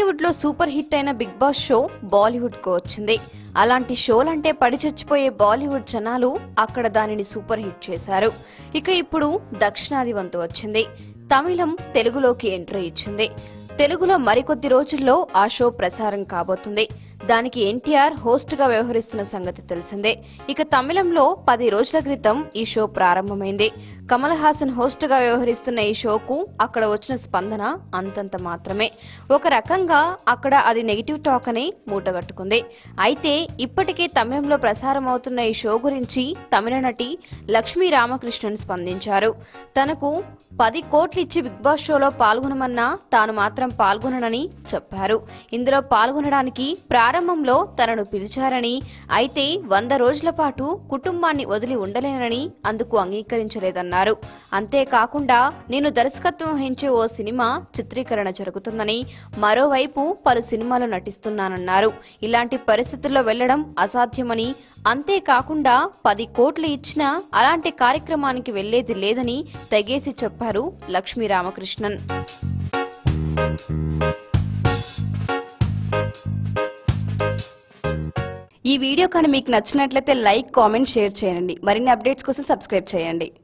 టాలీవుడ్ లో super hit అయిన Bigg Boss show Bollywood కు వచ్చింది అలాంటి షోలంటే పడి చచ్చిపోయే బాలీవుడ్ జనాలు అక్కడ దానిని సూపర్ హిట్ చేశారు ఇక ఇప్పుడు దక్షిణాది వంతు వచ్చింది తమిళం తెలుగులోకి ఎంట్రీ ఇచ్చింది తెలుగులో మరికొద్ది రోజుల్లో ఆ షో ప్రసారం కాబోతుంది దానికి ఎన్టీఆర్ హోస్ట్ గా వ్యవహరిస్తున్న సంగతి తెలిసిందే ఇక తమిళంలో పది రోజుల క్రితం ఈ షో ప్రారంభమైంది కమల్ హాసన్ హోస్ట్ గా వ్యవహరిస్తున్న ఈ షోకు అక్కడ వచ్చిన స్పందన అంతంత మాత్రమే ఒక రకంగా అక్కడ అది నెగిటివ్ టాక్ అని మూటగట్టుకుంది అయితే ఇప్పటికే తమిళంలో ప్రసారం అవుతున్న ఈ షో గురించి తమిళ నటి లక్ష్మీ రామకృష్ణన్ స్పందించారు తనకు పది కోట్లు ఇచ్చి బిగ్ బాస్ షోలో పాల్గొనమన్నా తాను మాత్రం పాల్గొననని చెప్పారు ఇందులో పాల్గొనడానికి ప్రారంభంలో తనను పిలిచారని అయితే వంద రోజుల పాటు కుటుంబాన్ని వదిలి ఉండలేనని అందుకు అంగీకరించలేదన్నారు అంతేకాకుండా నేను దర్శకత్వం వహించే ఓ సినిమా చిత్రీకరణ జరుగుతుందని మరోవైపు పలు సినిమాలు నటిస్తున్నానన్నారు ఇలాంటి పరిస్థితుల్లో వెళ్లడం అసాధ్యమని అంతేకాకుండా పది కోట్లు ఇచ్చినా అలాంటి కార్యక్రమానికి వెళ్లేది లేదని తెగేసి చెప్పారు లక్ష్మీ రామకృష్ణన్ ఈ వీడియో కానీ మీకు నచ్చినట్లయితే లైక్ కామెంట్ షేర్ చేయండి మరిన్ని అప్డేట్స్ కోసం సబ్స్క్రైబ్ చేయండి